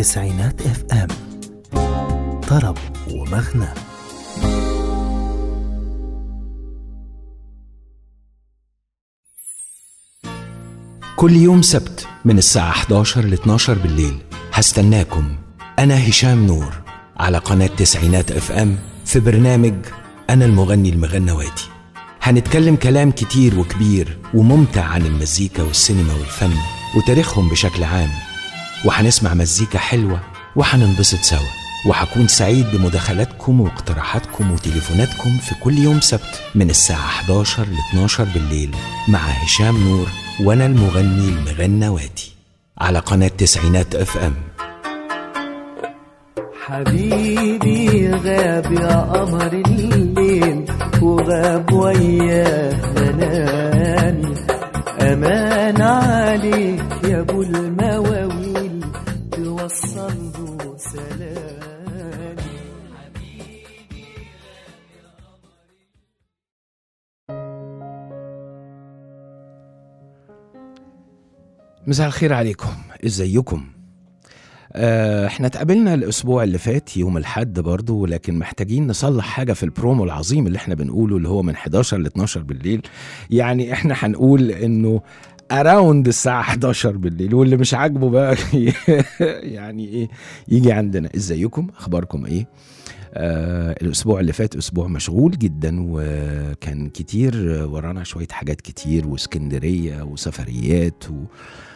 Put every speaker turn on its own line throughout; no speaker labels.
تسعينات اف ام طرب ومغنى
كل يوم سبت من الساعة 11 ل 12 بالليل هستناكم أنا هشام نور على قناة تسعينات اف ام في برنامج أنا المغني المغنواتي هنتكلم كلام كتير وكبير وممتع عن المزيكا والسينما والفن وتاريخهم بشكل عام وهنسمع مزيكا حلوة وهننبسط سوا وهكون سعيد بمداخلاتكم واقتراحاتكم وتليفوناتكم في كل يوم سبت من الساعة 11 ل 12 بالليل مع هشام نور وأنا المغني المغنواتي على قناة تسعينات اف ام
حبيبي غاب يا قمر الليل وغاب وياه منامي أمان عليك يا أبو المواويل توصل له سلامي
مساء الخير عليكم ازيكم آه، احنا اتقابلنا الاسبوع اللي فات يوم الحد برضو لكن محتاجين نصلح حاجة في البرومو العظيم اللي احنا بنقوله اللي هو من 11 ل 12 بالليل يعني احنا هنقول انه اراوند الساعة 11 بالليل واللي مش عاجبه بقى يعني ايه يجي عندنا ازيكم اخباركم ايه آه الاسبوع اللي فات اسبوع مشغول جدا وكان كتير ورانا شوية حاجات كتير واسكندرية وسفريات و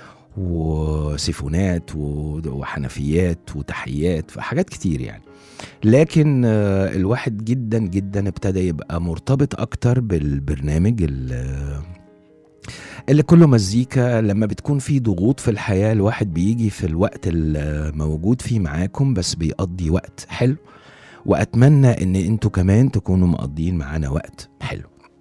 وسيفونات و- وحنفيات وتحيات فحاجات كتير يعني لكن آه، الواحد جدا جدا ابتدى يبقى مرتبط اكتر بالبرنامج ال- اللي كله مزيكا لما بتكون في ضغوط في الحياة الواحد بيجي في الوقت الموجود فيه معاكم بس بيقضي وقت حلو واتمنى ان انتوا كمان تكونوا مقضيين معانا وقت حلو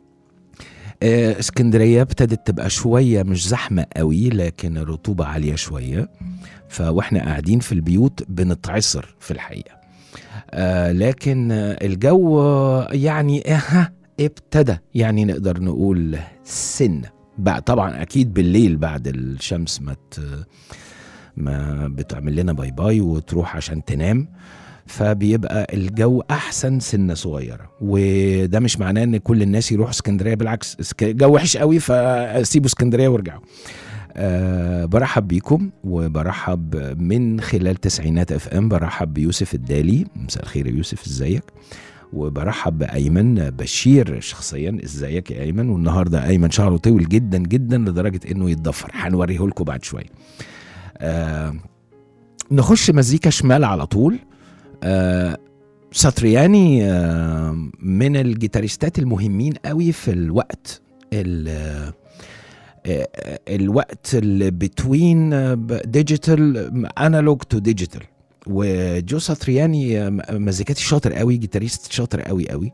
آه، اسكندريه ابتدت تبقى شويه مش زحمه قوي لكن الرطوبه عاليه شويه فواحنا قاعدين في البيوت بنتعصر في الحقيقه آه لكن آه، الجو آه، يعني آه، ها ابتدى يعني نقدر نقول سن بقى طبعا اكيد بالليل بعد الشمس ما ت- ما بتعمل لنا باي باي وتروح عشان تنام فبيبقى الجو احسن سنه صغيره وده مش معناه ان كل الناس يروحوا اسكندريه بالعكس اسك- الجو وحش قوي فسيبوا اسكندريه وارجعوا أه برحب بيكم وبرحب من خلال تسعينات اف ام برحب بيوسف الدالي مساء الخير يا يوسف ازيك وبرحب بايمن بشير شخصيا ازيك يا ايمن والنهارده ايمن شعره طويل جدا جدا لدرجه انه يتضفر هنوريه لكم بعد شويه أه نخش مزيكا شمال على طول آه ساترياني آه من الجيتاريستات المهمين قوي في الوقت ال- آه، آه، الوقت اللي بتوين ديجيتال انالوج تو ديجيتال وجو ساترياني آه، مزيكاتي شاطر قوي جيتاريست شاطر قوي قوي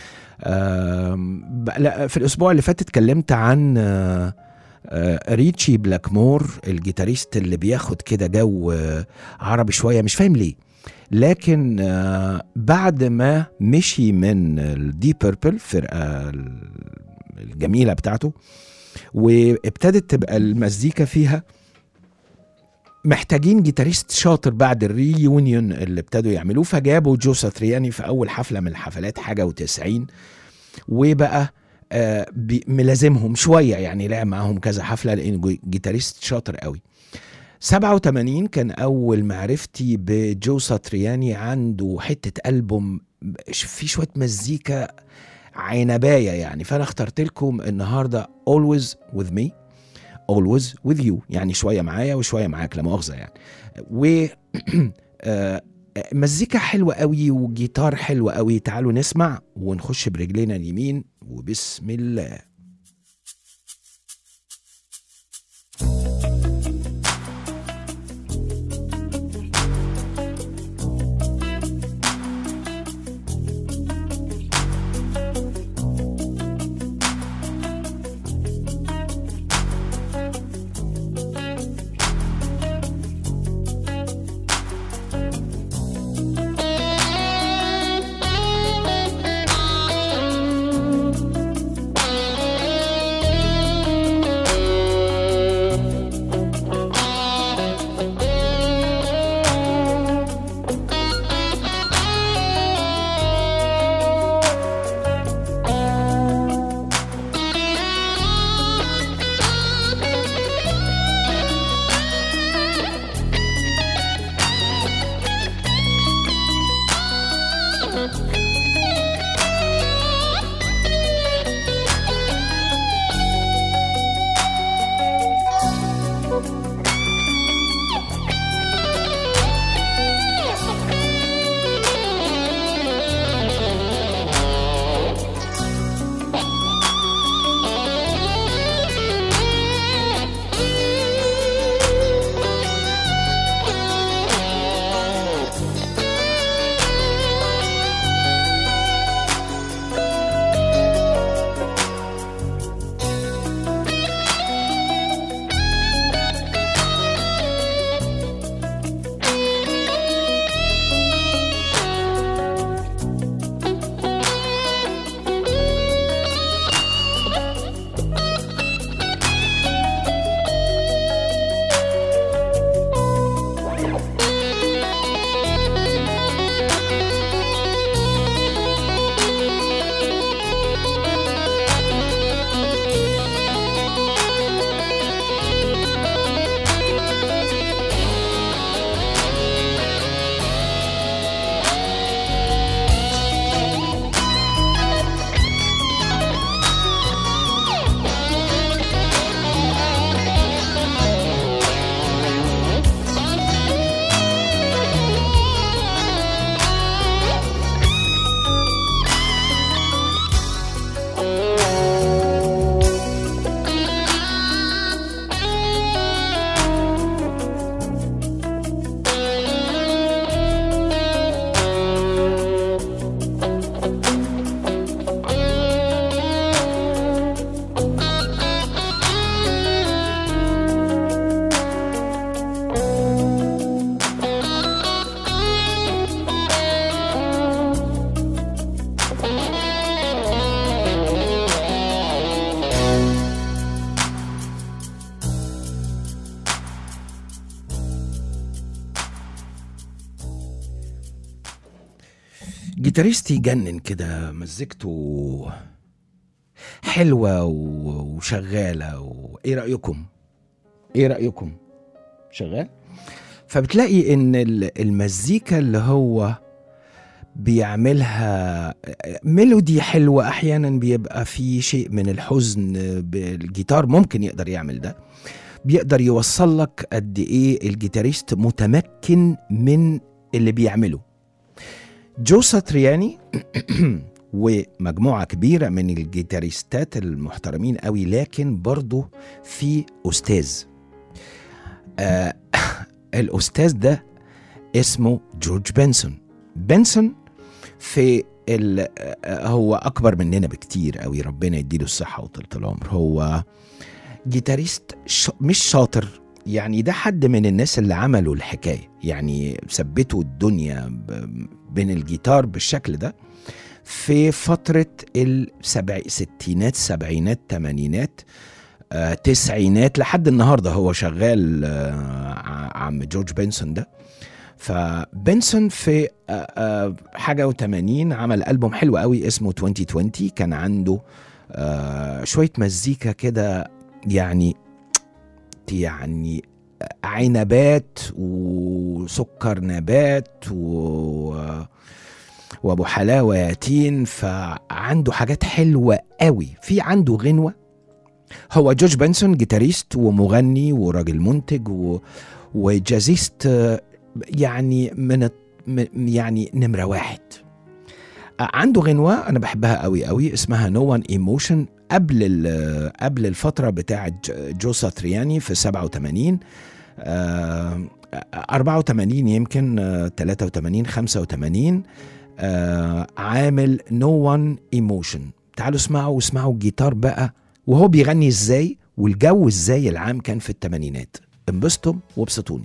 آم، ب- لا في الاسبوع اللي فات اتكلمت عن آه، آه، ريتشي بلاكمور الجيتاريست اللي بياخد كده جو آه، عربي شويه مش فاهم ليه لكن آه، بعد ما مشي من الدي بيربل الفرقه ال- الجميله بتاعته وابتدت تبقى المزيكا فيها محتاجين جيتاريست شاطر بعد الريونيون اللي ابتدوا يعملوه فجابوا جو ساترياني في اول حفله من الحفلات حاجه وتسعين وبقى آه بي- ملازمهم شويه يعني لعب معاهم كذا حفله لانه جي- جيتاريست شاطر قوي 87 كان اول معرفتي بجو ساترياني عنده حته البوم في شويه مزيكا عنبايه يعني فانا اخترت لكم النهارده always with me always with you يعني شويه معايا وشويه معاك لا مؤاخذه يعني و آه، مزيكا حلوه قوي وجيتار حلو قوي تعالوا نسمع ونخش برجلينا اليمين وبسم الله
Thank
جيتاريست يجنن كده مزيكته حلوة و- وشغالة وإيه رأيكم؟ إيه رأيكم؟ شغال؟ فبتلاقي إن ال- المزيكا اللي هو بيعملها ميلودي حلوة أحيانا بيبقى في شيء من الحزن بالجيتار ممكن يقدر يعمل ده بيقدر يوصل لك قد إيه الجيتاريست متمكن من اللي بيعمله جو ساترياني ومجموعة كبيرة من الجيتاريستات المحترمين قوي لكن برضه في أستاذ آه الأستاذ ده اسمه جورج بنسون بنسون في ال آه، هو أكبر مننا بكتير قوي ربنا يديله الصحة وطولة العمر هو جيتاريست ش... مش شاطر يعني ده حد من الناس اللي عملوا الحكاية يعني ثبتوا الدنيا ب... بين الجيتار بالشكل ده في فترة السبع ستينات سبعينات تمانينات آه، تسعينات لحد النهاردة هو شغال آه، ع- عم جورج بنسون ده فبنسون في آه، آه، حاجة وتمانين عمل ألبوم حلو قوي اسمه 2020 كان عنده آه، شوية مزيكا كده يعني يعني عنبات وسكر نبات و وابو حلاوه ياتين فعنده حاجات حلوه قوي في عنده غنوه هو جورج بنسون جيتاريست ومغني وراجل منتج و... وجازيست آه، يعني من الت- م- يعني نمره واحد آه، عنده غنوه انا بحبها قوي قوي اسمها نو وان ايموشن قبل ال- قبل الفتره بتاعه ج- جو ساترياني في 87 آه، 84 يمكن آه، 83 85 آه، عامل نو وان ايموشن تعالوا اسمعوا واسمعوا الجيتار بقى وهو بيغني ازاي والجو ازاي العام كان في الثمانينات انبسطوا وابسطوني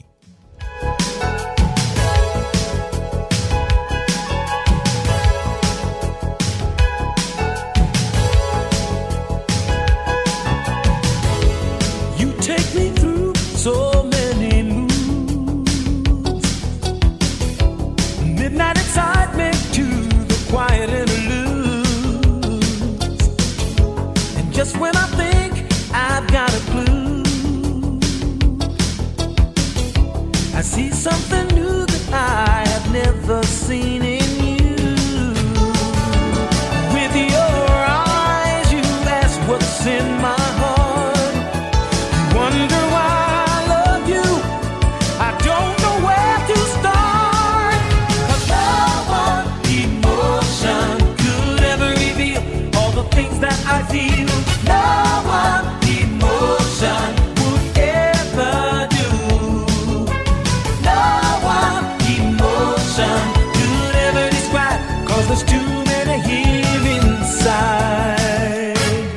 You take me through so many moods. Midnight excitement to the quiet interludes. And just when I think I've got a clue, I see something new that I have never seen in you. With your eyes, you ask what's in my heart. Wonder why I love you. I don't know where to start. 'Cause no one emotion could ever reveal all the things that I feel. No one emotion would ever do. No one emotion could ever describe. Cause there's too many here inside.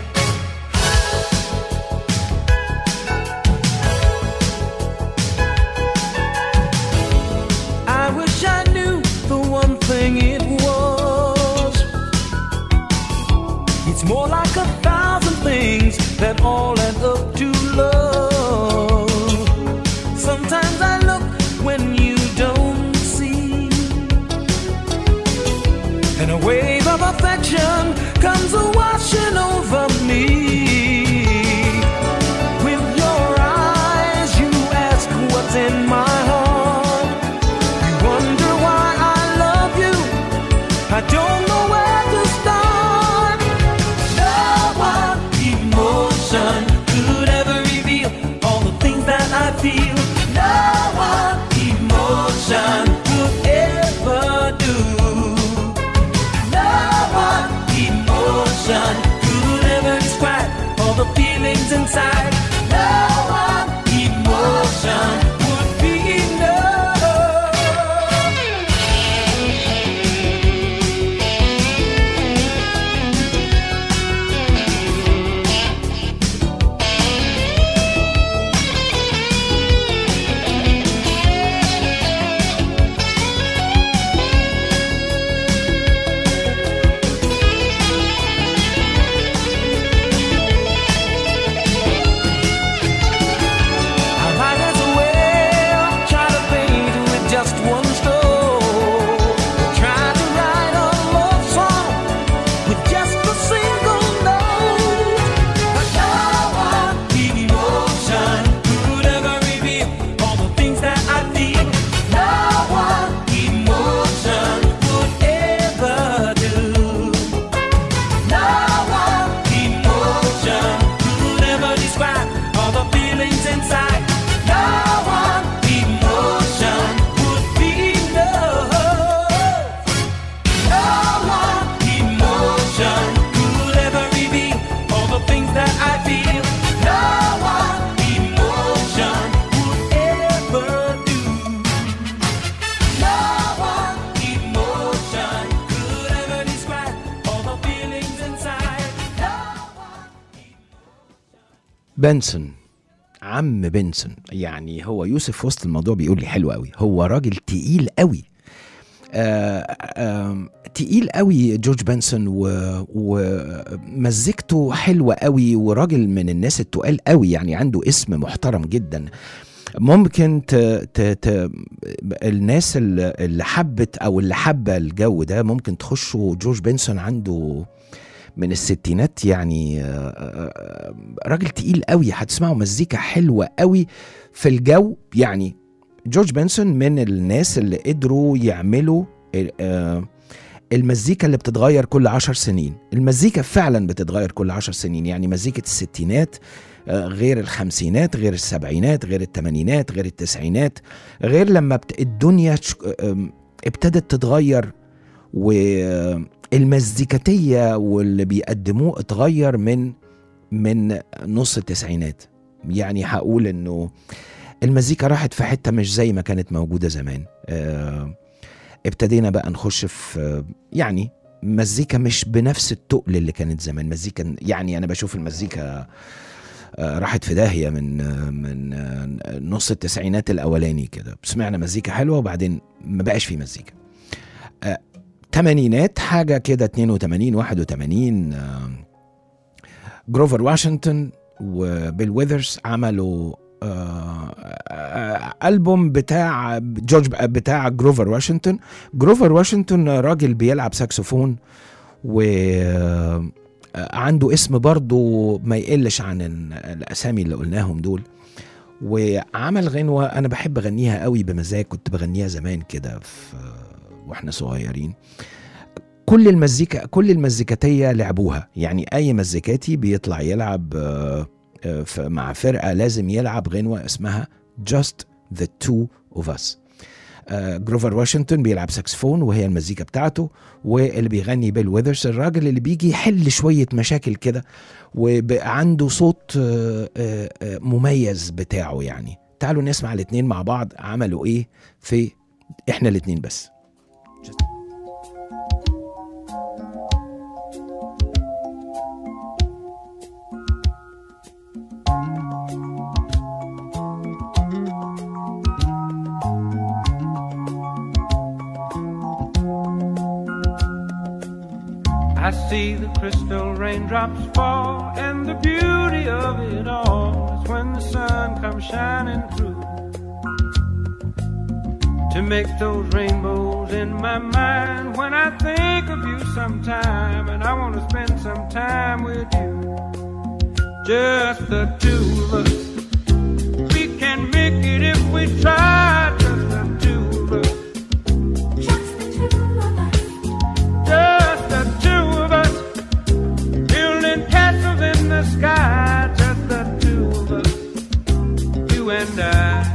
I wish I knew the one thing it was. It's more like a thousand things that all add up to love. Sometimes I look when you don't see, and a wave of affection comes a washing over me. With your eyes, you ask what's in my heart. You wonder why I love you. I don't know where to start. No one emotion could ever reveal all the things that I feel. No one emotion could ever do. No one emotion could ever describe all the feelings inside. No one emotion would be enough.
بنسون عم بنسون يعني هو يوسف في وسط الموضوع بيقول لي حلو قوي هو راجل تقيل قوي آه آه تقيل قوي جورج بنسون و- ومزيكته حلوه قوي وراجل من الناس التقال قوي يعني عنده اسم محترم جدا ممكن ت... ت... ت... الناس اللي اللي حبت او اللي حابه الجو ده ممكن تخشوا جورج بنسون عنده من الستينات يعني آه، آه، آه، راجل تقيل قوي هتسمعوا مزيكا حلوه قوي في الجو يعني جورج بنسون من الناس اللي قدروا يعملوا آه، المزيكا اللي بتتغير كل عشر سنين المزيكا فعلا بتتغير كل عشر سنين يعني مزيكة الستينات آه، غير الخمسينات غير السبعينات غير التمانينات غير التسعينات غير لما بت... الدنيا ش- آم، ابتدت تتغير والمزيكاتية واللي بيقدموه اتغير من من نص التسعينات يعني هقول انه المزيكا راحت في حتة مش زي ما كانت موجودة زمان آه، ابتدينا بقى نخش في آه، يعني مزيكا مش بنفس التقل اللي كانت زمان مزيكا يعني انا بشوف المزيكا آه، راحت في داهيه من آه، من آه، نص التسعينات الاولاني كده سمعنا مزيكا حلوه وبعدين ما بقاش في مزيكا آه، تمانينات حاجه كده 82 81 آه، جروفر واشنطن وبيل ويذرز عملوا آه، آه، ألبوم بتاع جورج بتاع جروفر واشنطن جروفر واشنطن راجل بيلعب ساكسفون و آه، عنده اسم برضه ما يقلش عن ال- الاسامي اللي قلناهم دول وعمل غنوه انا بحب اغنيها قوي بمزاج كنت بغنيها زمان كده في واحنا صغيرين كل المزيكا كل المزيكاتيه لعبوها يعني اي مزيكاتي بيطلع يلعب آه، آه، ف- مع فرقه لازم يلعب غنوه اسمها Just the Two of Us آه، جروفر واشنطن بيلعب ساكسفون وهي المزيكا بتاعته واللي بيغني بيل ويذرز الراجل اللي بيجي يحل شويه مشاكل كده وبقى عنده صوت آه، آه، آه، مميز بتاعه يعني تعالوا نسمع الاتنين مع بعض عملوا ايه في احنا الاتنين بس
I see the crystal raindrops fall, and the beauty of it all is when the sun comes shining through. To make those rainbows in my mind when I think of you sometime, and I want to spend some time with you. Just the two of us. We can make it if we try, just the two of us. Just the two of us building castles in the sky. Just the two of us, you and I.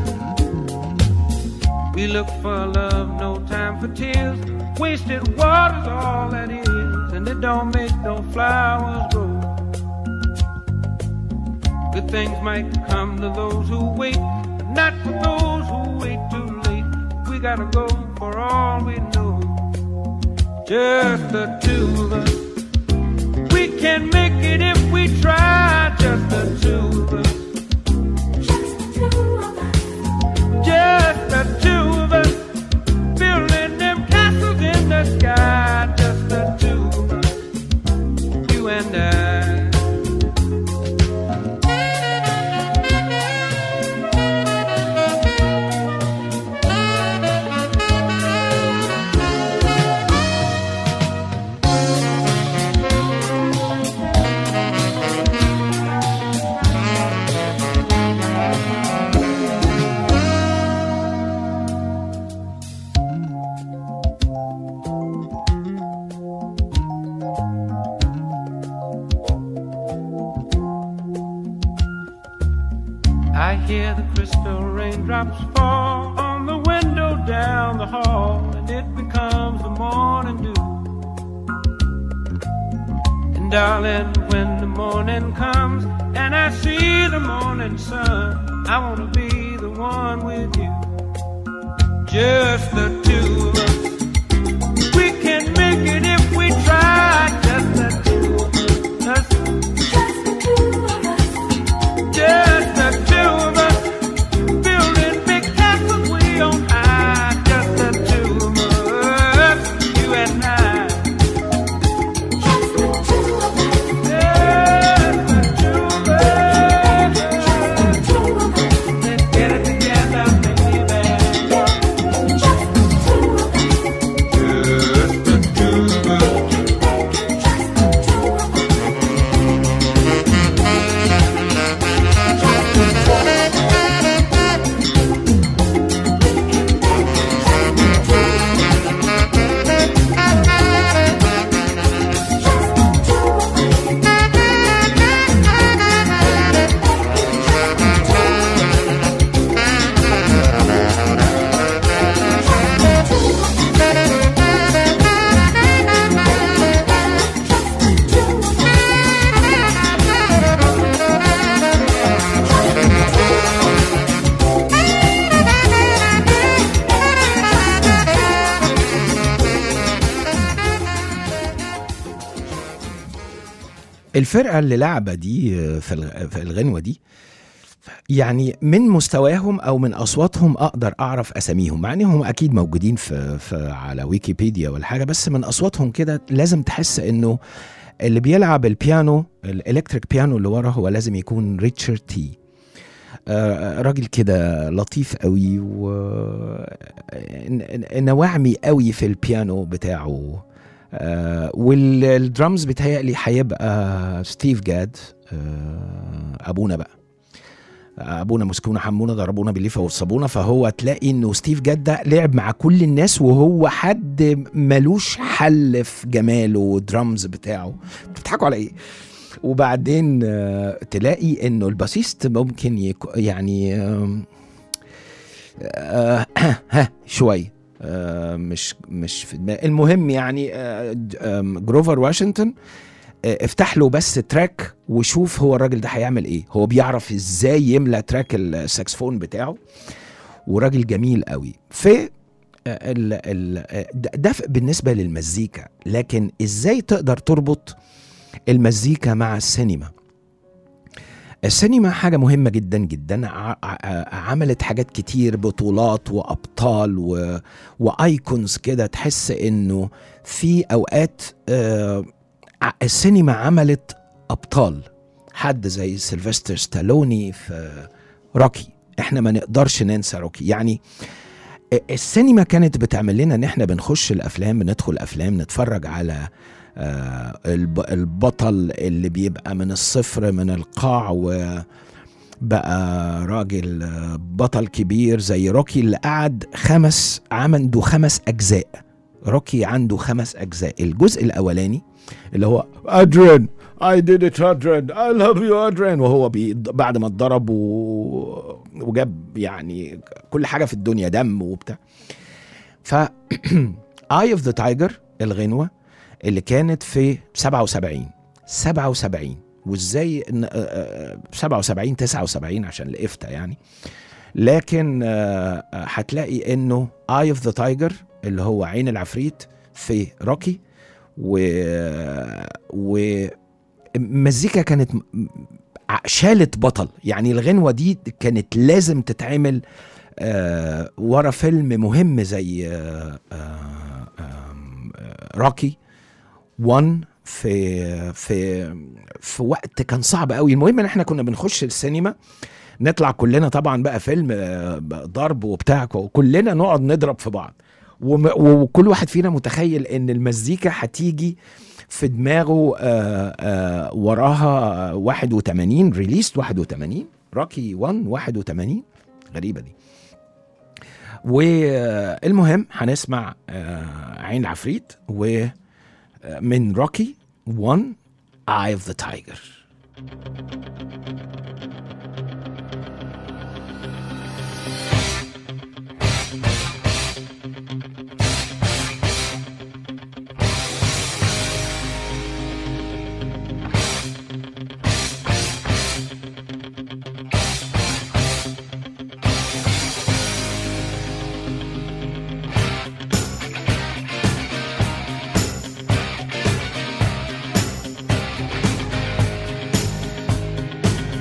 We look for love, no time for tears. Wasted water's all that is, and it don't make no flowers grow. Good things might come to those who wait, but not for those who wait too late. We gotta go for all we know just the two of us. We can make it if we try, just the two of us. Just the two of us. Building them castles in the sky, just the two of us. You and I. I hear the crystal raindrops fall on the window down the hall, and it becomes the morning dew. And darling, when the morning comes and I see the morning sun, I wanna be the one with you. Just the two of us. We can make it if we try. Just the two of us.
الفرقه اللي لعبه دي آه، في الغ- في الغنوه دي يعني من مستواهم او من اصواتهم اقدر اعرف اساميهم مع انهم اكيد موجودين في, في على ويكيبيديا ولا حاجه بس من اصواتهم كده لازم تحس انه اللي بيلعب البيانو الالكتريك بيانو اللي ورا هو لازم يكون ريتشارد تي آه، راجل كده لطيف قوي و ن- نواعمي قوي في البيانو بتاعه آه، والدرامز بتهيألي هيبقى ستيف جاد آه، ابونا بقى ابونا مسكونا حمونا ضربونا بالليفه والصابونه فهو تلاقي انه ستيف جاد ده لعب مع كل الناس وهو حد ملوش حل في جماله والدرامز بتاعه بتضحكوا على ايه وبعدين آه، تلاقي انه الباسيست ممكن يكو يعني آم، آه، ها شويه آه، مش مش في دماغي المهم يعني آه، د- آم، جروفر واشنطن آه، افتح له بس تراك وشوف هو الراجل ده هيعمل ايه هو بيعرف ازاي يملى تراك الساكسفون بتاعه وراجل جميل قوي في آه، ال ال آه، ده ده ف- بالنسبه للمزيكا لكن ازاي تقدر تربط المزيكا مع السينما السينما حاجة مهمة جدا جدا ع- ع- عملت حاجات كتير بطولات وأبطال و... وآيكونز كده تحس إنه في أوقات آه، ع- السينما عملت أبطال حد زي سيلفستر ستالوني في روكي احنا ما نقدرش ننسى روكي يعني السينما كانت بتعمل لنا ان احنا بنخش الافلام بندخل افلام نتفرج على آه، الب- البطل اللي بيبقى من الصفر من القاع وبقى راجل آه، بطل كبير زي روكي اللي قعد خمس عنده خمس اجزاء روكي عنده خمس اجزاء الجزء الاولاني اللي هو ادرين I did it ادرين I love you ادرين وهو بي بعد ما اتضرب و... وجاب يعني كل حاجه في الدنيا دم وبتاع ف اي اوف ذا تايجر الغنوه اللي كانت في 77 77 وازاي إن- آه، آه، 77 79 عشان الإفتة يعني لكن آه، آه، هتلاقي انه اي اوف ذا تايجر اللي هو عين العفريت في روكي و و مزيكا كانت م- ع- شالت بطل يعني الغنوة دي كانت لازم تتعمل آه ورا فيلم مهم زي آه آه آم، آه روكي 1 في في في وقت كان صعب قوي المهم ان احنا كنا بنخش السينما نطلع كلنا طبعا بقى فيلم آه، ضرب وبتاع وكلنا نقعد نضرب في بعض وم- وكل واحد فينا متخيل ان المزيكا هتيجي في دماغه آه آه وراها آه، 81 ريليست 81 روكي 1 81 غريبه دي والمهم هنسمع آه عين العفريت ومن روكي 1 Eye of the Tiger
Eye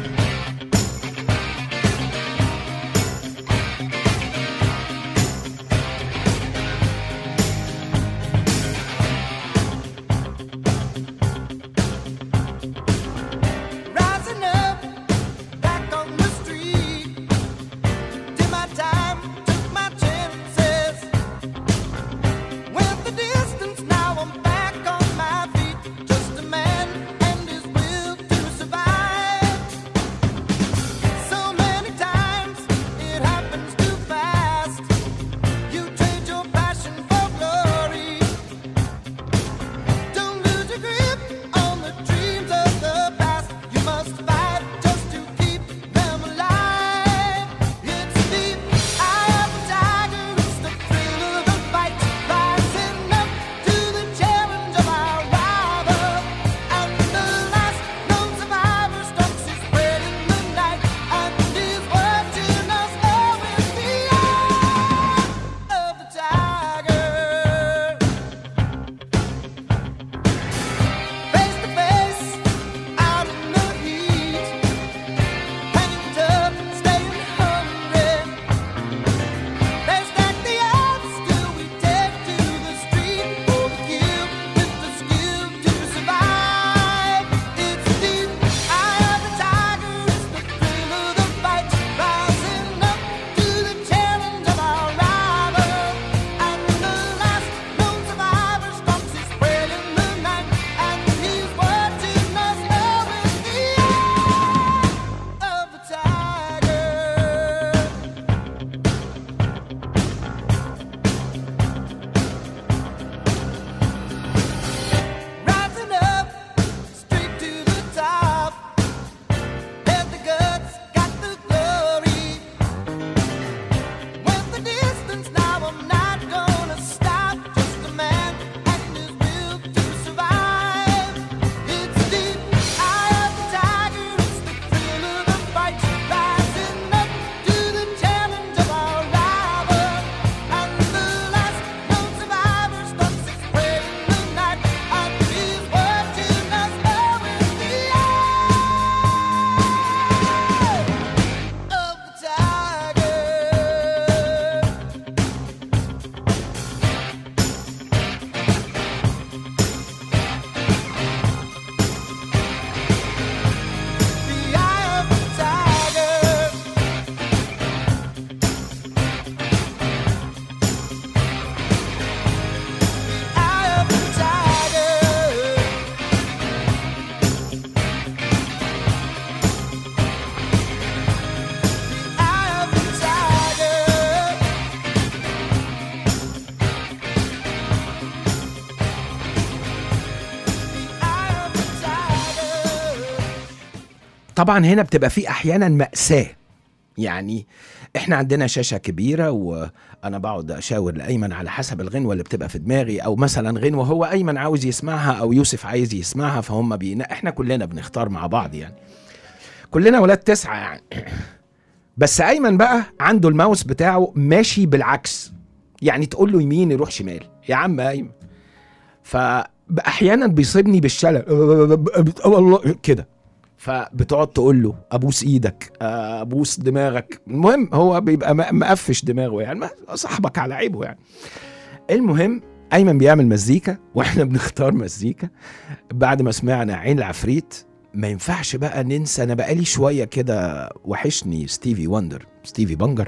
طبعا هنا بتبقى في احيانا ماساه يعني احنا عندنا شاشه كبيره وانا بقعد اشاور لايمن على حسب الغنوه اللي بتبقى في دماغي او مثلا غنوه هو ايمن عاوز يسمعها او يوسف عايز يسمعها فهم بينا احنا كلنا بنختار مع بعض يعني كلنا ولاد تسعه يعني بس ايمن بقى عنده الماوس بتاعه ماشي بالعكس يعني تقول له يمين يروح شمال يا عم ايمن فاحيانا بيصيبني بالشلل والله كده فبتقعد تقول له ابوس ايدك ابوس دماغك المهم هو بيبقى م- مقفش دماغه يعني ما- صاحبك على عيبه يعني المهم ايمن بيعمل مزيكا واحنا بنختار مزيكا بعد ما سمعنا عين العفريت ما ينفعش بقى ننسى انا بقالي شويه كده وحشني ستيفي وندر ستيفي بنجر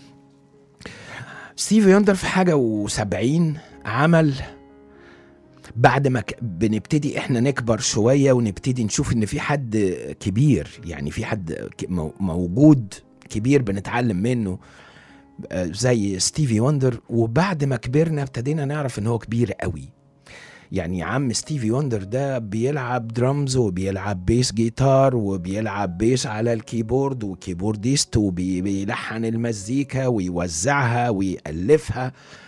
ستيفي وندر في حاجه وسبعين عمل بعد ما ك- بنبتدي احنا نكبر شويه ونبتدي نشوف ان في حد كبير يعني في حد ك- مو- موجود كبير بنتعلم منه آه، زي ستيفي وندر وبعد ما كبرنا ابتدينا نعرف ان هو كبير قوي يعني عم ستيفي وندر ده بيلعب درامز وبيلعب بيس جيتار وبيلعب بيس على الكيبورد وكيبورديست وبيلحن المزيكا ويوزعها ويألفها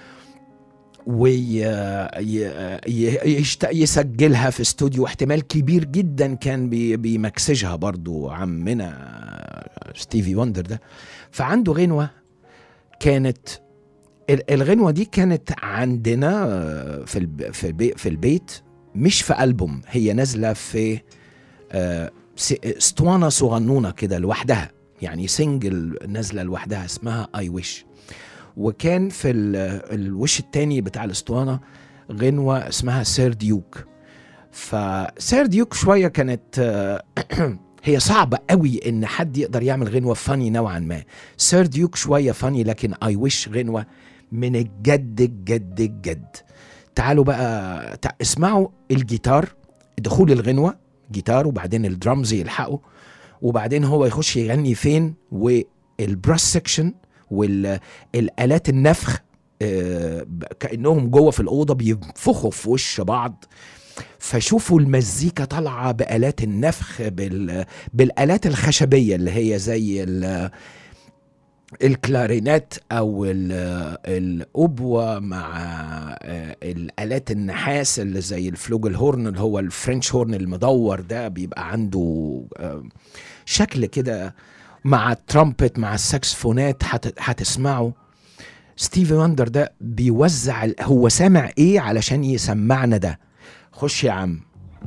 ويسجلها في استوديو احتمال كبير جدا كان بي- بيمكسجها برضو عمنا ستيفي وندر ده فعنده غنوة كانت ال- الغنوة دي كانت عندنا آه، في الب- في البي- في البيت مش في ألبوم هي نازلة في آه، س- اسطوانة صغنونة كده لوحدها يعني سنجل نازلة لوحدها اسمها اي ويش وكان في ال- الوش التاني بتاع الاسطوانة غنوة اسمها سير ديوك فسير ديوك شوية كانت آه، هي صعبة قوي ان حد يقدر يعمل غنوة فاني نوعا ما سير ديوك شوية فاني لكن اي ويش غنوة من الجد الجد الجد تعالوا بقى تع... اسمعوا الجيتار دخول الغنوة جيتار وبعدين الدرامز يلحقوا وبعدين هو يخش يغني فين والبراس سكشن والآلات النفخ آه، ب- كأنهم جوه في الأوضة بينفخوا في وش بعض فشوفوا المزيكا طالعة بآلات النفخ بال... بالآلات الخشبية اللي هي زي ال... الكلارينات او ال- الأبوة مع آه، الآلات النحاس اللي زي الفلوجل هورن اللي هو الفرنش هورن المدور ده بيبقى عنده آه، شكل كده مع الترامبت مع الساكسفونات هت- هتسمعه ستيفي وندر ده بيوزع ال- هو سامع ايه علشان يسمعنا ده خش يا عم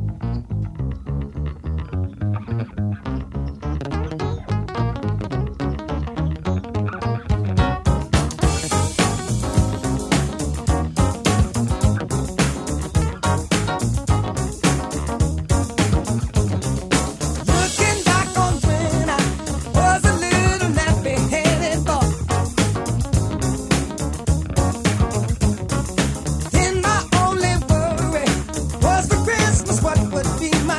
Looking back on when I was a little nappy-headed boy. Then my only worry was for Christmas what would be my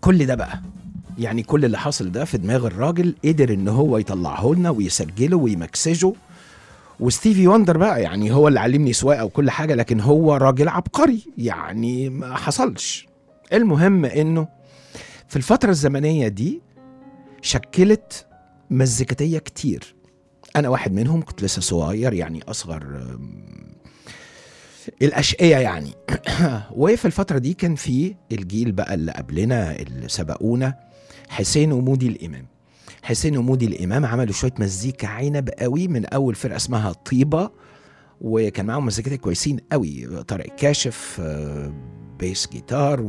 كل ده بقى يعني كل اللي حصل ده في دماغ الراجل قدر ان هو يطلعه لنا ويسجله ويمكسجه وستيفي وندر بقى يعني هو اللي علمني سواقه وكل حاجه لكن هو راجل عبقري يعني ما حصلش المهم انه في الفتره الزمنيه دي شكلت مزيكتيه كتير انا واحد منهم كنت لسه صغير يعني اصغر أم، الاشقيه يعني وفي الفتره دي كان في الجيل بقى اللي قبلنا اللي سبقونا حسين ومودي الامام حسين ومودي الامام عملوا شويه مزيكا عنب قوي من اول فرقه اسمها طيبه وكان معاهم مزيكتين كويسين قوي طارق كاشف آه، بيس جيتار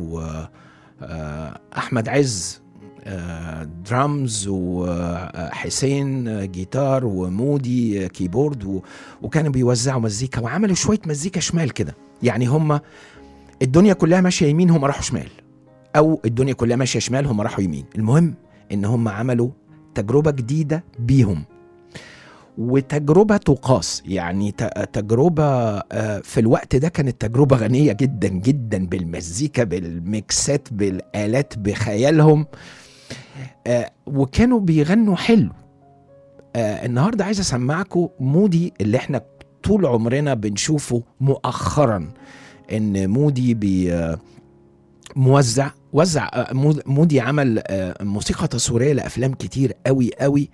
واحمد عز آه، درامز وحسين آه، جيتار ومودي آه، كيبورد و... وكانوا بيوزعوا مزيكا وعملوا شويه مزيكا شمال كده يعني هم الدنيا كلها ماشيه يمين هم راحوا شمال او الدنيا كلها ماشيه شمال هم راحوا يمين المهم ان هم عملوا تجربه جديده بيهم وتجربه تقاس يعني ت- تجربه آه، في الوقت ده كانت تجربه غنيه جدا جدا بالمزيكا بالميكسات بالالات بخيالهم آه، وكانوا بيغنوا حلو آه، النهارده عايز اسمعكم مودي اللي احنا طول عمرنا بنشوفه مؤخرا ان مودي بي آه، موزع وزع آه، مود- مودي عمل آه، موسيقى تصويريه لافلام كتير قوي قوي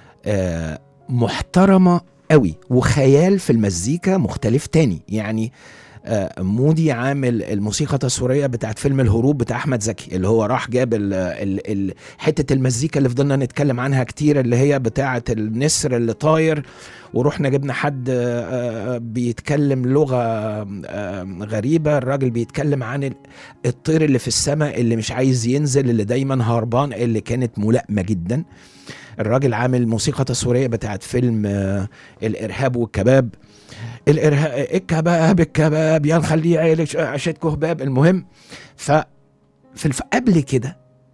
آه، محترمه قوي وخيال في المزيكا مختلف تاني يعني آه، مودي عامل الموسيقى التصويريه بتاعت فيلم الهروب بتاع احمد زكي اللي هو راح جاب ال ال ال حته المزيكا اللي فضلنا نتكلم عنها كتير اللي هي بتاعت النسر اللي طاير ورحنا جبنا حد آه، آه، بيتكلم لغه آه، غريبه الراجل بيتكلم عن ال- الطير اللي في السماء اللي مش عايز ينزل اللي دايما هربان اللي كانت ملائمه جدا الراجل عامل موسيقى تصويريه بتاعت فيلم آه، الارهاب والكباب الارهاب الكباب الكباب يا نخليه عيلة عشت كهباب المهم ف في الف... قبل كده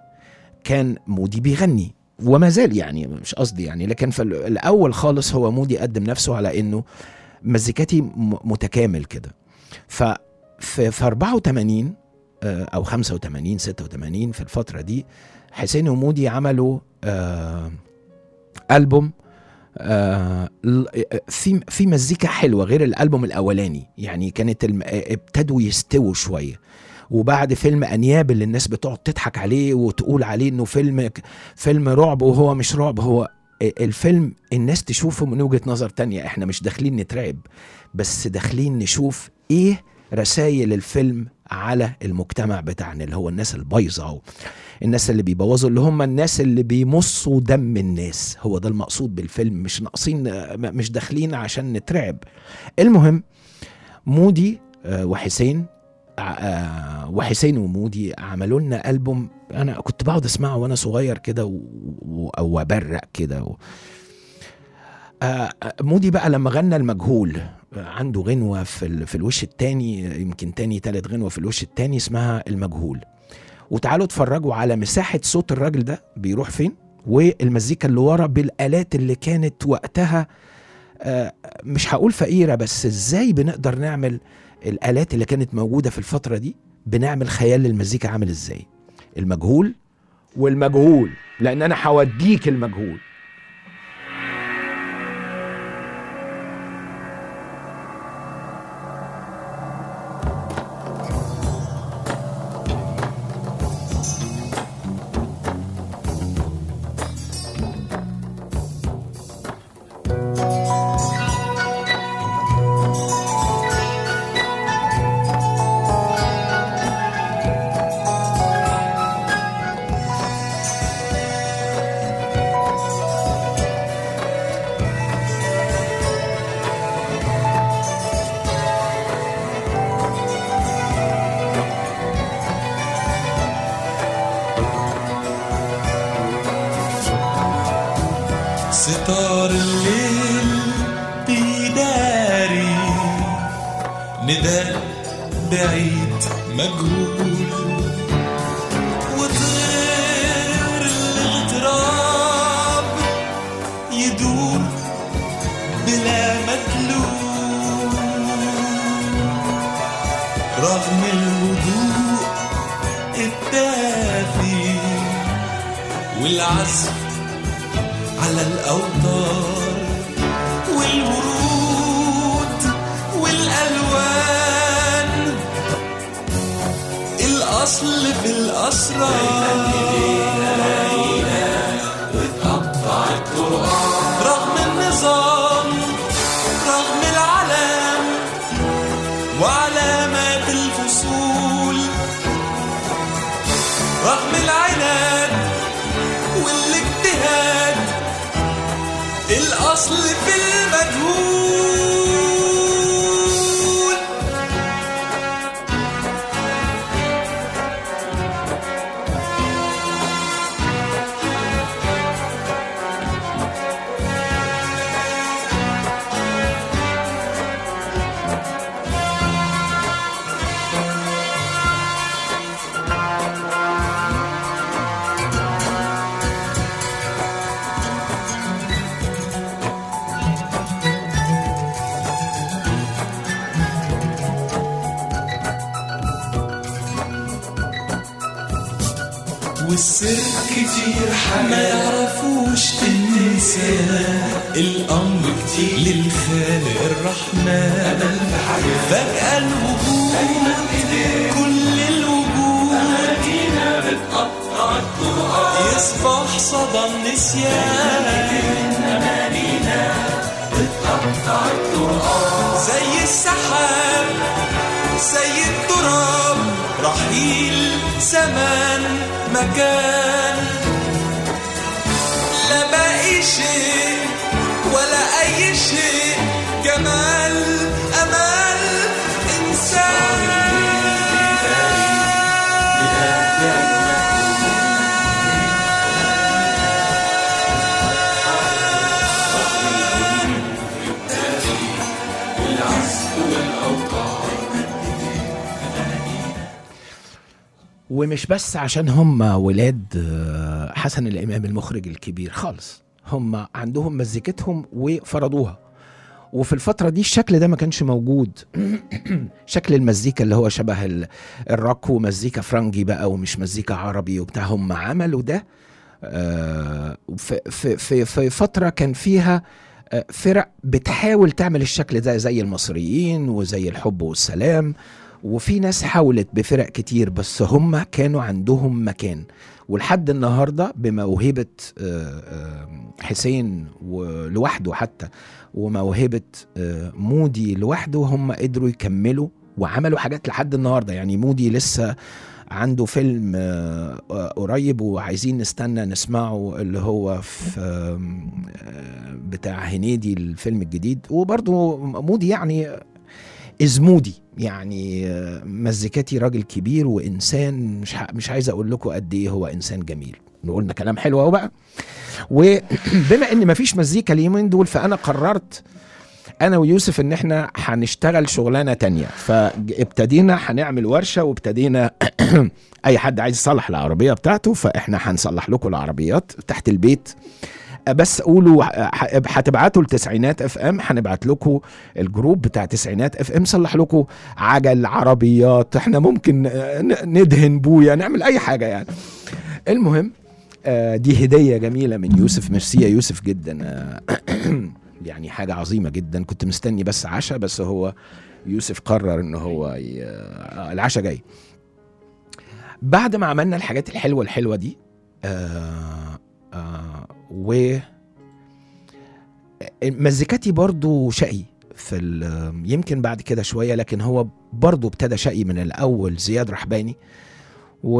كان مودي بيغني وما زال يعني مش قصدي يعني لكن في ال- الاول خالص هو مودي قدم نفسه على انه مزيكتي م- متكامل كده ف في, في 84 آه، او 85 86 في الفتره دي حسين ومودي عملوا آه البوم آه ل- في في مزيكا حلوه غير الالبوم الاولاني يعني كانت الم... آه، ابتدوا يستووا شويه وبعد فيلم انياب اللي الناس بتقعد تضحك عليه وتقول عليه انه فيلم فيلم رعب وهو مش رعب هو الفيلم الناس تشوفه من وجهة نظر تانية احنا مش داخلين نترعب بس داخلين نشوف ايه رسائل الفيلم على المجتمع بتاعنا اللي هو الناس البايظة أو الناس اللي بيبوظوا اللي هم الناس اللي بيمصوا دم الناس هو ده المقصود بالفيلم مش ناقصين مش داخلين عشان نترعب المهم مودي آه، وحسين آه، وحسين ومودي عملوا لنا ألبوم أنا كنت بقعد أسمعه وأنا صغير كده و- و- أو أبرق كده و... آه، مودي بقى لما غنى المجهول آه، عنده غنوة في, ال... في الوش التاني يمكن تاني تالت غنوة في الوش التاني اسمها المجهول وتعالوا اتفرجوا على مساحة صوت الراجل ده بيروح فين والمزيكا اللي ورا بالآلات اللي كانت وقتها آه، مش هقول فقيرة بس ازاي بنقدر نعمل الآلات اللي كانت موجودة في الفترة دي بنعمل خيال للمزيكا عامل ازاي المجهول والمجهول لأن أنا هوديك المجهول
ستار الليل بيداري نداء بعيد مجهول وطير الاغتراب يدور بلا مدلول رغم الهدوء الدافي والعزف على الأوتار والورود والألوان الأصل في الأسرار رغم النظام رغم العلام وعلامات الفصول رغم العناد والاجتهاد الأصل في المجهول والسر كتير ما يعرفوش الإنسان الأمر كتير للخالق الرحمن فجأة الوجود كل الوجود يصبح صدى النسيان زي السحاب زي التراب رحيل زمان مكان لا باقي شيء ولا أي شيء جمال أمال
ومش بس عشان هم ولاد آه، حسن الامام المخرج الكبير خالص هم عندهم مزيكتهم وفرضوها وفي الفترة دي الشكل ده ما كانش موجود شكل المزيكا اللي هو شبه ال- الروك ومزيكا فرنجي بقى ومش مزيكا عربي وبتاع هم عملوا ده آه، في, في, في, في فترة كان فيها آه، فرق بتحاول تعمل الشكل ده زي المصريين وزي الحب والسلام وفي ناس حاولت بفرق كتير بس هم كانوا عندهم مكان ولحد النهارده بموهبه آه، آه، حسين ولوحده حتى وموهبه آه، مودي لوحده هم قدروا يكملوا وعملوا حاجات لحد النهارده يعني مودي لسه عنده فيلم آه، آه، قريب وعايزين نستنى نسمعه اللي هو في آم، آه، بتاع هنيدي الفيلم الجديد وبرضه مودي يعني از مودي يعني آه، مزيكاتي راجل كبير وانسان مش ح- مش عايز اقول لكم قد ايه هو انسان جميل قلنا كلام حلو اهو بقى وبما ان مفيش مزيكا اليومين دول فانا قررت انا ويوسف ان احنا هنشتغل شغلانه تانية فابتدينا هنعمل ورشه وابتدينا اي حد عايز يصلح العربيه بتاعته فاحنا هنصلح لكم العربيات تحت البيت بس قولوا ح- هتبعتوا التسعينات اف ام هنبعت لكم الجروب بتاع تسعينات اف ام صلح لكم عجل عربيات احنا ممكن آه، ن- ندهن بويا نعمل اي حاجه يعني المهم آه، دي هديه جميله من يوسف ميرسي يا يوسف جدا آه، يعني حاجه عظيمه جدا كنت مستني بس عشاء بس هو يوسف قرر ان هو ي... آه، العشاء جاي بعد ما عملنا الحاجات الحلوه الحلوه دي آه آه و مزيكتي برضو شقي في ال- يمكن بعد كده شويه لكن هو برضو ابتدى شقي من الاول زياد رحباني و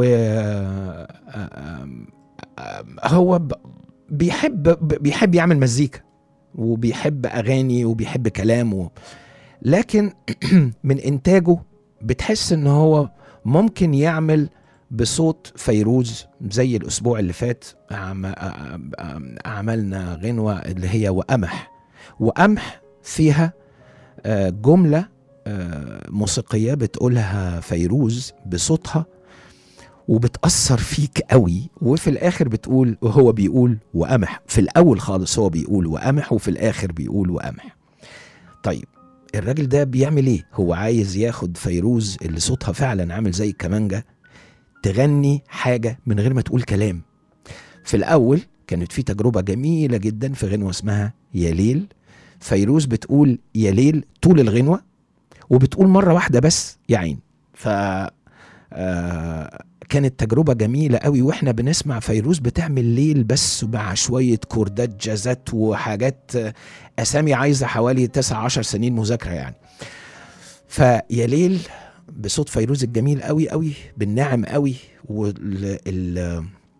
آم، آم، هو ب- بيحب ب- بيحب يعمل مزيكا وبيحب اغاني وبيحب كلامه لكن من انتاجه بتحس ان هو ممكن يعمل بصوت فيروز زي الاسبوع اللي فات عم- عم- عم- عملنا غنوه اللي هي وقمح وقمح فيها آه، جمله آه، موسيقيه بتقولها فيروز بصوتها وبتأثر فيك قوي وفي الآخر بتقول وهو بيقول وقمح في الأول خالص هو بيقول وقمح وفي الآخر بيقول وقمح طيب الراجل ده بيعمل ايه هو عايز ياخد فيروز اللي صوتها فعلا عامل زي الكمانجة تغني حاجة من غير ما تقول كلام في الاول كانت في تجربه جميله جدا في غنوه اسمها يا ليل فيروز بتقول يا ليل طول الغنوه وبتقول مره واحده بس يا عين ف آه، كانت تجربة جميلة قوي واحنا بنسمع فيروز بتعمل ليل بس مع شوية كوردات جازات وحاجات آه، أسامي عايزة حوالي 9 10 سنين مذاكرة يعني فيا ليل بصوت فيروز الجميل قوي قوي بالناعم قوي وال ال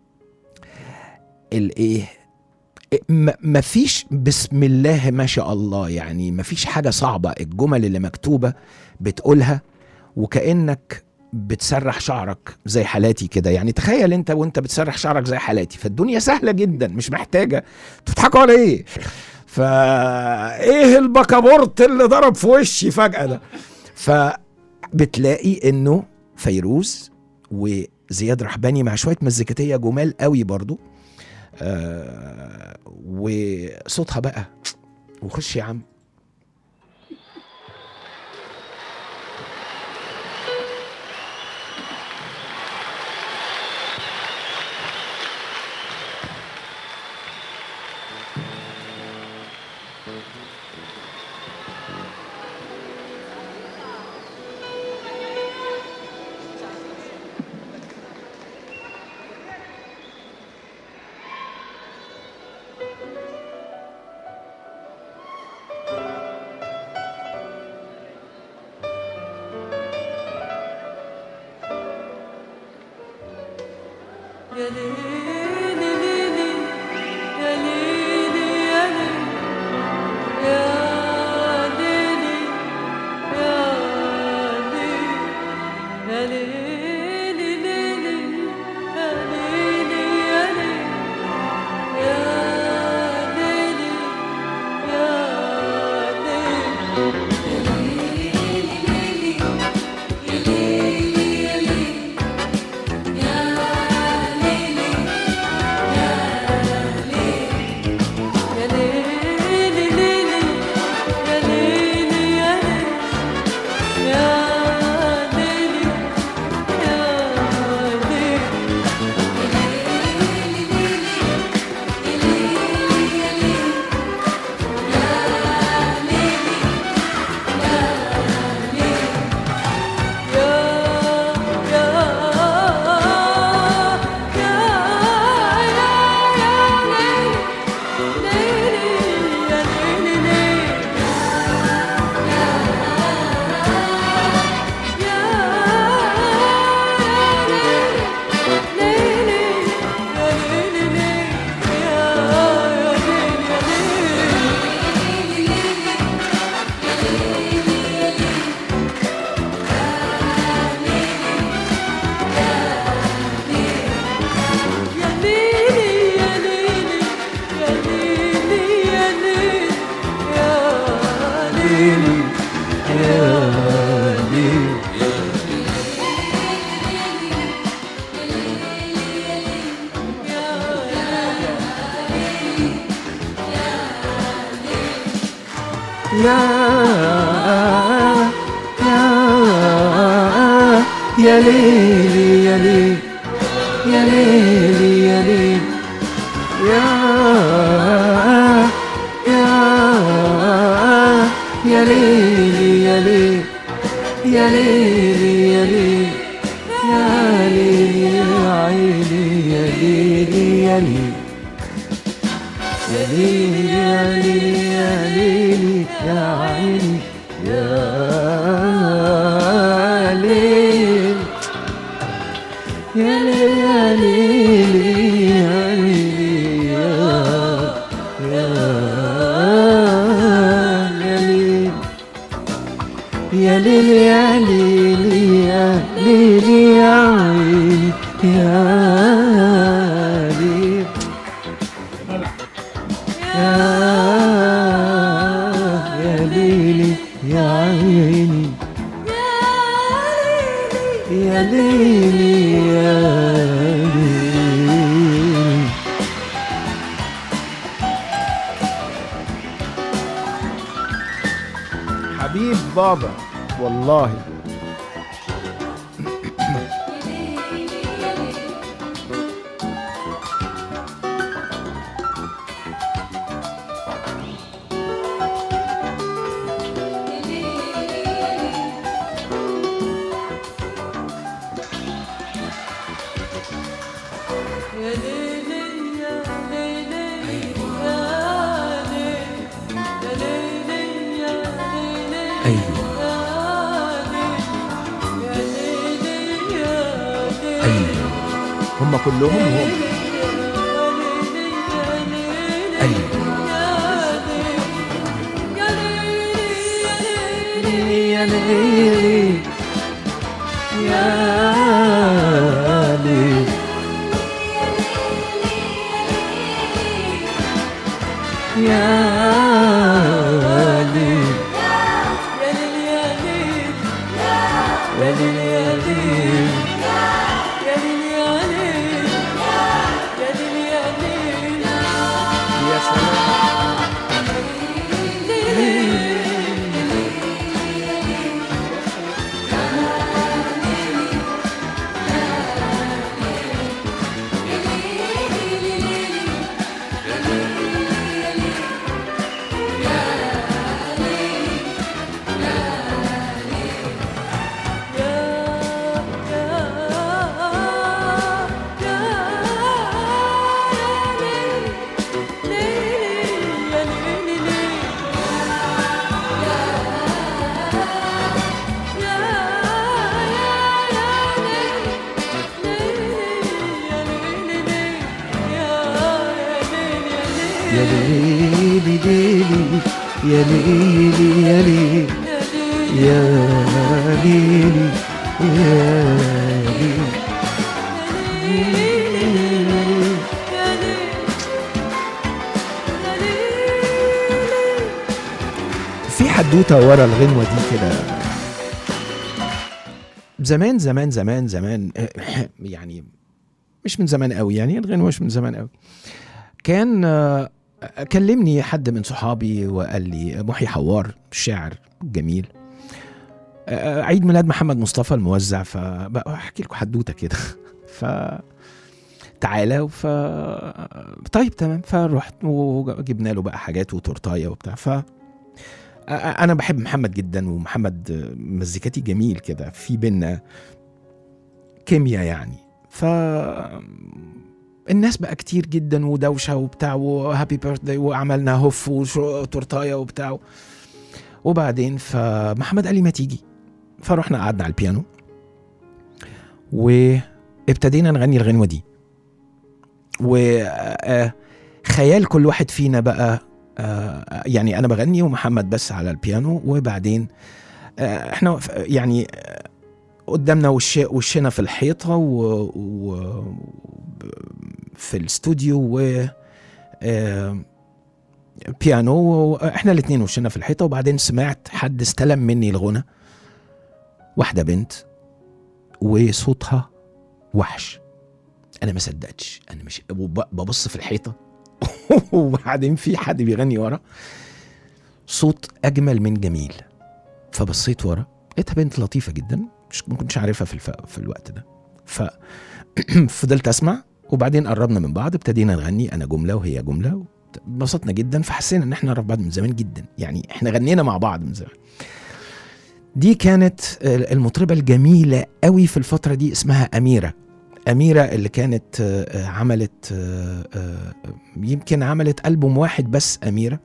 الايه ما فيش بسم الله ما شاء الله يعني ما فيش حاجة صعبة الجمل اللي مكتوبة بتقولها وكأنك بتسرح شعرك زي حالاتي كده يعني تخيل انت وانت بتسرح شعرك زي حالاتي فالدنيا سهلة جدا مش محتاجة تضحكوا على ايه فا ايه البكابورت اللي ضرب في وشي فجأة ده فبتلاقي انه فيروز وزياد رحباني مع شوية مزيكتية جمال قوي برضو آه وصوتها بقى وخش يا عم
يا ليلي ليلي يا ليلي يا ليلي يا ليلي يا ليلي يا ليلي ليلي يا ليلي يا ليلي يا ليلي يا ليلي يا ليلي ليلي يا ليلي يا ليلي يا ليلي يا ليلي يا ليلي يا ليلي يا ليلي يا ليلي يا ليلي
يا يا يا ليلي يا ليلي يا ليلي يا ليلي يا يا يا ليلي يا ليلي يا ليلي يا ليلي يا ليلي يا عيني يا ليلي يا ليلي يا ليلي يا ليلي يا ليلي يا عيني يا ليل يا ليل يا ليل يا ليل يا ليل يا ليل يا عيني يا ليل يا يا ليلي يا عيني يا ليلي يا ليلي
حبيب بابا والله هم كلهم هم ايوه
يا ليلي يا ليلي يا ليلي يا ليلي يا ليلي
يا سلام
يا ليلي ليلي يا ليلي يا ليلي يا ليلي يا ليلي
في حدوته ورا الغنوه دي كده زمان زمان زمان زمان يعني مش من زمان قوي يعني الغنوه مش من زمان قوي كان آه، كلمني حد من صحابي وقال لي محي حوار شاعر جميل آه، عيد ميلاد محمد مصطفى الموزع فبقى احكي لكم حدوته كده ف تعالى ف طيب تمام فرحت وجبنا له بقى حاجات وتورتايه وبتاع ف انا بحب محمد جدا ومحمد مزيكاتي جميل كده في بينا كيمياء يعني ف الناس بقى كتير جدا ودوشه وبتاع وهابي بيرثداي وعملنا هوف وتورتايه وبتاع وبعدين فمحمد قال لي ما تيجي فرحنا قعدنا على البيانو وابتدينا نغني الغنوه دي وخيال كل واحد فينا بقى آه، يعني انا بغني ومحمد بس على البيانو وبعدين آه، احنا ف- يعني آه، قدامنا وش وشنا في الحيطه و, و في الاستوديو و آه، بيانو احنا الاثنين وشنا في الحيطه وبعدين سمعت حد استلم مني الغنى واحده بنت وصوتها وحش انا ما صدقتش انا مش وب- ببص في الحيطه وبعدين في حد بيغني ورا صوت اجمل من جميل فبصيت ورا لقيتها بنت لطيفه جدا مش ما كنتش عارفها في الف... في الوقت ده ف فضلت اسمع وبعدين قربنا من بعض ابتدينا نغني انا جمله وهي جمله انبسطنا جدا فحسينا ان احنا نعرف بعض من زمان جدا يعني احنا غنينا مع بعض من زمان دي كانت المطربه الجميله قوي في الفتره دي اسمها اميره أميرة اللي كانت آه، آه، عملت آه، آه، يمكن عملت ألبوم واحد بس أميرة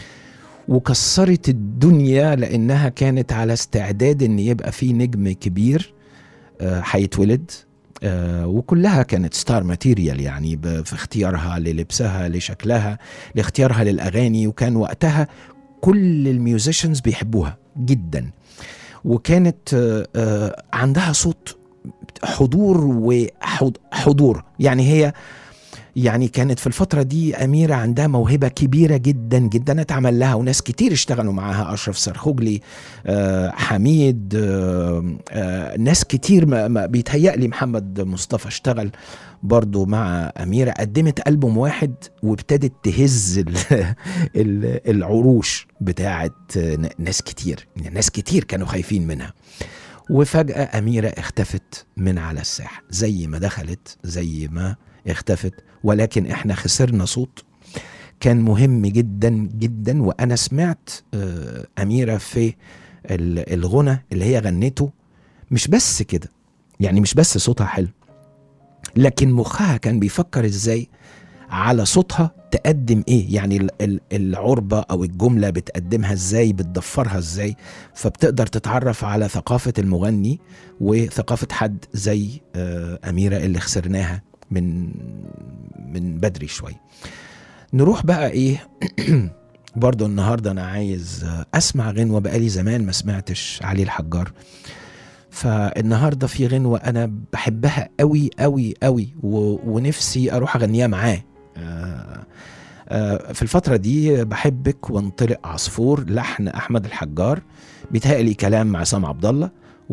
وكسرت الدنيا لأنها كانت على استعداد إن يبقى في نجم كبير آه، هيتولد آه، وكلها كانت ستار ماتيريال يعني ب- في اختيارها للبسها لشكلها لاختيارها للأغاني وكان وقتها كل الميوزيشنز بيحبوها جدا وكانت آه، آه، عندها صوت حضور وحضور يعني هي يعني كانت في الفترة دي أميرة عندها موهبة كبيرة جدا جدا اتعمل لها وناس كتير اشتغلوا معاها أشرف سرخوجلي آه، حميد آه، آه، ناس كتير ما ما- بيتهيألي محمد مصطفى اشتغل برضو مع أميرة قدمت ألبوم واحد وابتدت تهز ال- ال- العروش بتاعت ن- ناس كتير ناس كتير كانوا خايفين منها وفجأة أميرة اختفت من على الساحة زي ما دخلت زي ما اختفت ولكن احنا خسرنا صوت كان مهم جدا جدا وأنا سمعت آه، أميرة في ال- الغنى اللي هي غنته مش بس كده يعني مش بس صوتها حلو لكن مخها كان بيفكر ازاي على صوتها تقدم ايه يعني ال- ال- العربة او الجملة بتقدمها ازاي بتضفرها ازاي فبتقدر تتعرف على ثقافة المغني وثقافة حد زي آه، أميرة اللي خسرناها من من بدري شويه نروح بقى ايه برضو النهارده انا عايز اسمع غنوه بقالي زمان ما سمعتش علي الحجار فالنهارده في غنوه انا بحبها قوي قوي قوي و... ونفسي اروح اغنيها معاه آه، آه، في الفتره دي بحبك وانطلق عصفور لحن احمد الحجار بيتهيألي كلام عصام عبد الله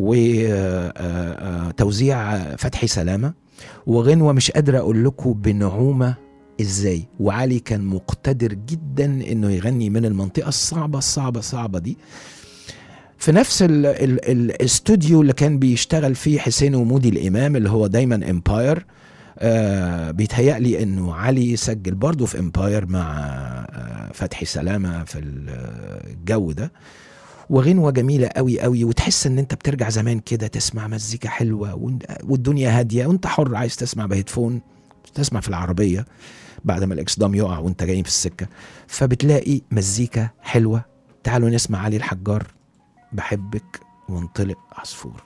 وتوزيع فتحي سلامه وغنوه مش قادر اقول لكم بنعومه ازاي وعلي كان مقتدر جدا انه يغني من المنطقه الصعبه الصعبه الصعبه دي في نفس ال ال الاستوديو اللي كان بيشتغل فيه حسين ومودي الامام اللي هو دايما امباير آه بيتهيألي انه علي سجل برضه في امباير مع آه فتحي سلامه في الجو ده وغنوه جميله قوي قوي وتحس ان انت بترجع زمان كده تسمع مزيكا حلوه وإن- والدنيا هاديه وانت حر عايز تسمع بهيدفون تسمع في العربيه بعد ما الاكسدام يقع وانت جاي في السكه فبتلاقي مزيكا حلوه تعالوا نسمع علي الحجار بحبك وانطلق عصفور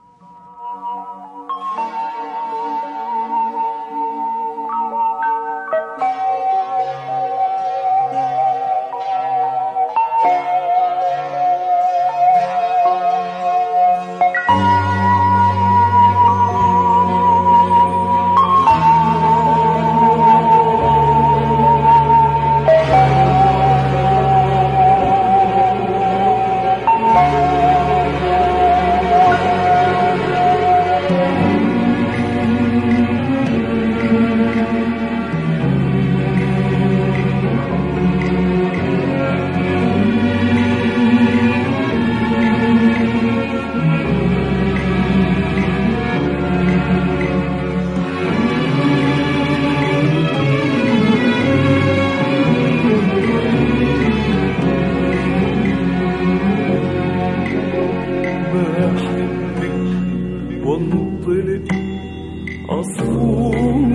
بحبك وانطلق عصفور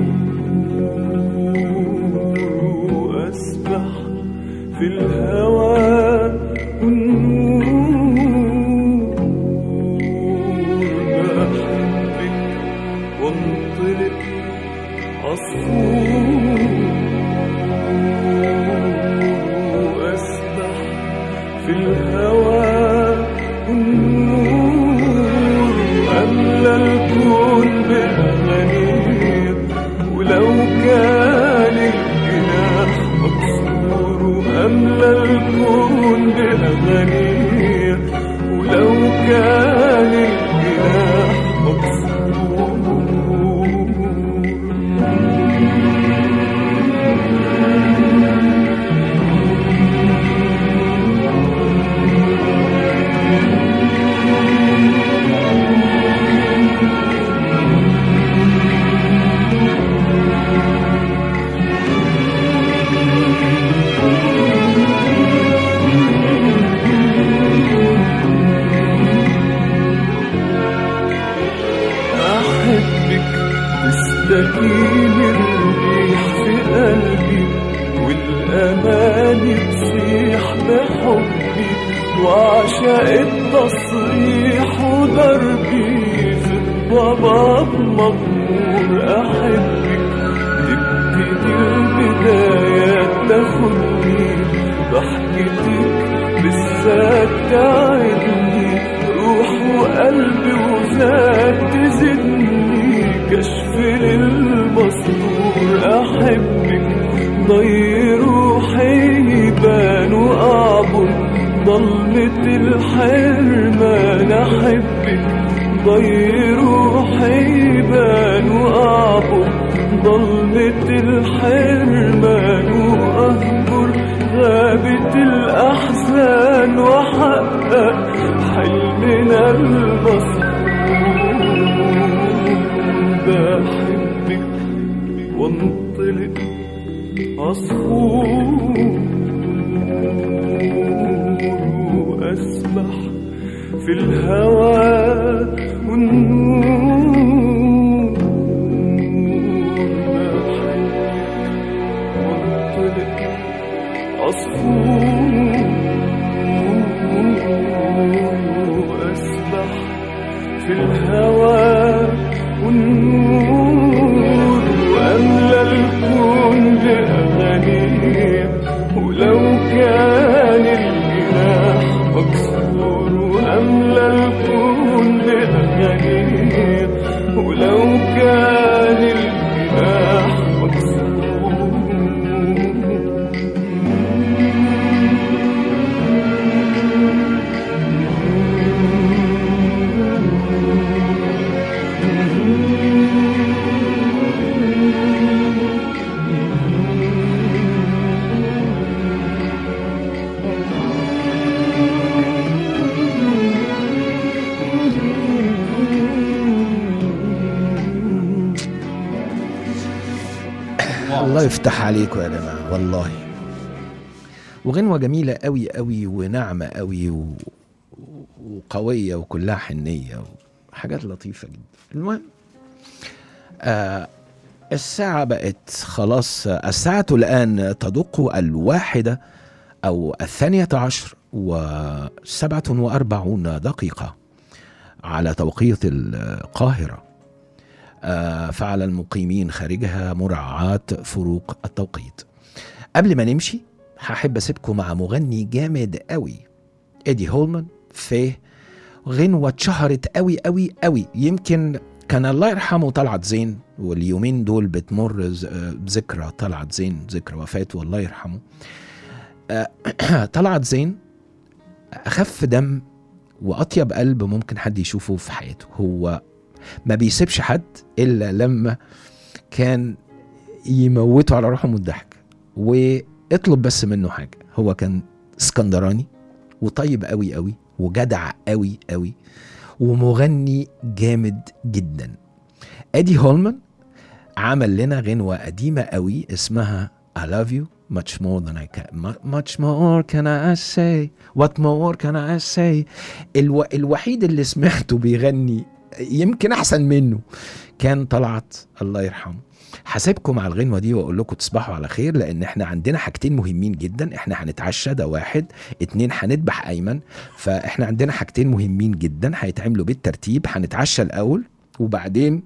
واسبح في الهوى والنور بحبك وانطلق عصفور واسبح في الهوى والنور أملى الكون بأغانيه ولو كان الجناح مكسور أملى الكون بأغانيه ولو كان الجناح مكسور أحبك تستكين الريح في قلبي والأماني تصيح بحبي وعشاق التصريح ودربي في الضباب مغمور أحبك تبتدي البدايات تاخدني ضحكتك بالذات تعدني روح وقلبي وذات تزدني كشف للمستور أحبك ضي روحي يبان وأعبر ضلمة الحرمان أحبك ضي روحي يبان وأعبر ضلمة الحرمان وأهجر غابة الأحزان وحقق حلمنا المسرور بحبك وانطلق عصفور وأسبح في الهوى والنور بحبك وانطلق عصفور وأسبح في الهوى والنور
الله يفتح عليكم يا جماعه والله وغنوه جميله قوي قوي وناعمه قوي و... وقويه وكلها حنيه وحاجات لطيفه جدا المهم آه الساعة بقت خلاص الساعة الآن تدق الواحدة أو الثانية عشر وسبعة وأربعون دقيقة على توقيت القاهرة آه، فعلى المقيمين خارجها مراعاة فروق التوقيت قبل ما نمشي هحب أسيبكم مع مغني جامد قوي إيدي هولمان في غنوة اتشهرت قوي قوي قوي يمكن كان الله يرحمه طلعت زين واليومين دول بتمر ز- آه، بذكرى طلعت زين ذكرى وفاته الله يرحمه آه، طلعت زين أخف دم وأطيب قلب ممكن حد يشوفه في حياته هو ما بيسيبش حد إلا لما كان يموته على روحه من الضحك واطلب بس منه حاجة هو كان اسكندراني وطيب قوي قوي وجدع قوي قوي ومغني جامد جدا ادي هولمان عمل لنا غنوة قديمة قوي اسمها I love you much more than I can mu- much more can I say what more can I say الو... الوحيد اللي سمعته بيغني يمكن احسن منه كان طلعت الله يرحمه هسيبكم على الغنوه دي واقول لكم تصبحوا على خير لان احنا عندنا حاجتين مهمين جدا احنا هنتعشى ده واحد اتنين هنذبح ايمن فاحنا عندنا حاجتين مهمين جدا هيتعملوا بالترتيب هنتعشى الاول وبعدين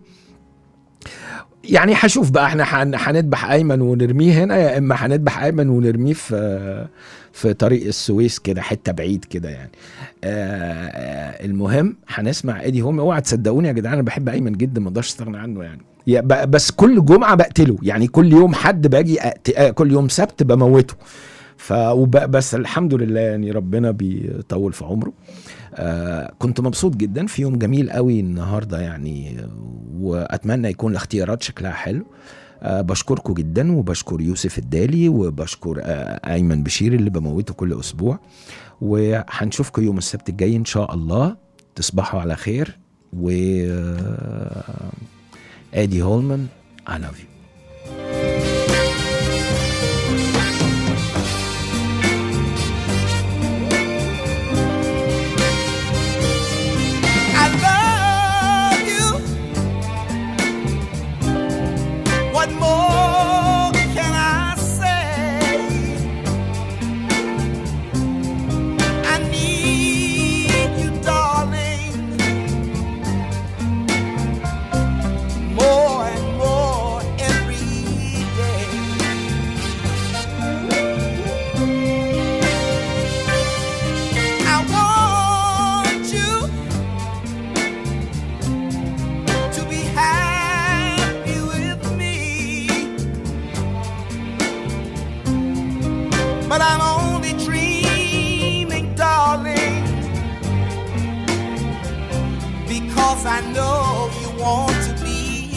يعني هشوف بقى احنا هن- هنذبح ايمن ونرميه هنا يا اما هنذبح ايمن ونرميه في في طريق السويس كده حته بعيد كده يعني آه آه، المهم هنسمع ايدي هوم اوعى تصدقوني يا جدعان انا بحب ايمن جدا ما اقدرش استغنى عنه يعني يا ب- بس كل جمعه بقتله يعني كل يوم حد باجي أقت... آه، كل يوم سبت بموته ف وب... بس الحمد لله يعني ربنا بيطول في عمره آه كنت مبسوط جدا في يوم جميل قوي النهارده يعني واتمنى يكون الاختيارات شكلها حلو آه بشكركم جدا وبشكر يوسف الدالي وبشكر آه ايمن بشير اللي بموته كل اسبوع وهنشوفكم يوم السبت الجاي ان شاء الله تصبحوا على خير و آه، ادي هولمان I love you
I love you. What more can I say? I need you, darling, more and more every day. I want you to be happy with me. But I'm only dreaming, darling, because I know you want to be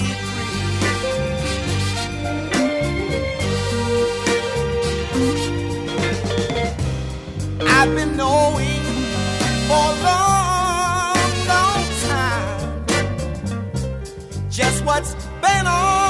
free. I've been knowing for a long, long time just what's been on